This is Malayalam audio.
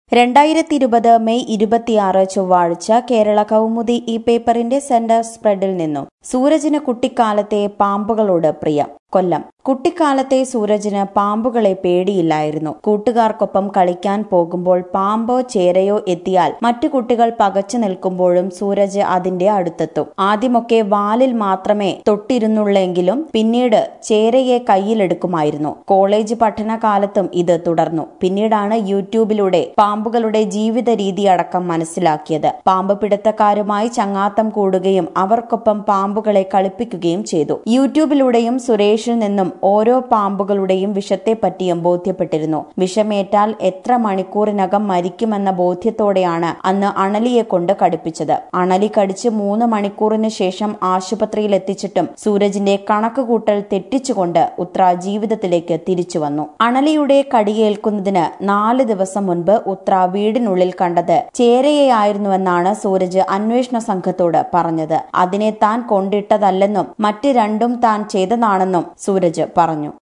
രണ്ടായിരത്തി ഇരുപത് മെയ് ഇരുപത്തിയാറ് ചൊവ്വാഴ്ച കേരള കൗമുദി ഈ പേപ്പറിന്റെ സെന്റർ സ്പ്രെഡിൽ നിന്നും സൂരജിന് കുട്ടിക്കാലത്തെ പാമ്പുകളോട് പ്രിയം കൊല്ലം കുട്ടിക്കാലത്തെ സൂരജിന് പാമ്പുകളെ പേടിയില്ലായിരുന്നു കൂട്ടുകാർക്കൊപ്പം കളിക്കാൻ പോകുമ്പോൾ പാമ്പോ ചേരയോ എത്തിയാൽ മറ്റു കുട്ടികൾ പകച്ചു നിൽക്കുമ്പോഴും സൂരജ് അതിന്റെ അടുത്തെത്തും ആദ്യമൊക്കെ വാലിൽ മാത്രമേ തൊട്ടിരുന്നുള്ളെങ്കിലും പിന്നീട് ചേരയെ കയ്യിലെടുക്കുമായിരുന്നു കോളേജ് പഠനകാലത്തും ഇത് തുടർന്നു പിന്നീടാണ് യൂട്യൂബിലൂടെ പാമ്പുകളുടെ ജീവിത രീതി അടക്കം മനസ്സിലാക്കിയത് പാമ്പ് പിടുത്തക്കാരുമായി ചങ്ങാത്തം കൂടുകയും അവർക്കൊപ്പം പാമ്പുകളെ കളിപ്പിക്കുകയും ചെയ്തു യൂട്യൂബിലൂടെയും സുരേഷിൽ നിന്നും ഓരോ പാമ്പുകളുടെയും വിഷത്തെപ്പറ്റിയും ബോധ്യപ്പെട്ടിരുന്നു വിഷമേറ്റാൽ എത്ര മണിക്കൂറിനകം മരിക്കുമെന്ന ബോധ്യത്തോടെയാണ് അന്ന് അണലിയെ കൊണ്ട് കടുപ്പിച്ചത് അണലി കടിച്ച് മൂന്ന് മണിക്കൂറിന് ശേഷം ആശുപത്രിയിൽ എത്തിച്ചിട്ടും സൂരജിന്റെ കണക്കുകൂട്ടൽ തെറ്റിച്ചുകൊണ്ട് ഉത്ര ജീവിതത്തിലേക്ക് തിരിച്ചു വന്നു അണലിയുടെ കടിയേൽക്കുന്നതിന് നാല് ദിവസം മുൻപ് ഉത്ര വീടിനുള്ളിൽ കണ്ടത് ചേരയെയായിരുന്നുവെന്നാണ് സൂരജ് അന്വേഷണ സംഘത്തോട് പറഞ്ഞത് അതിനെ താൻ കൊണ്ടിട്ടതല്ലെന്നും മറ്റ് രണ്ടും താൻ ചെയ്തതാണെന്നും സൂരജ് പറഞ്ഞു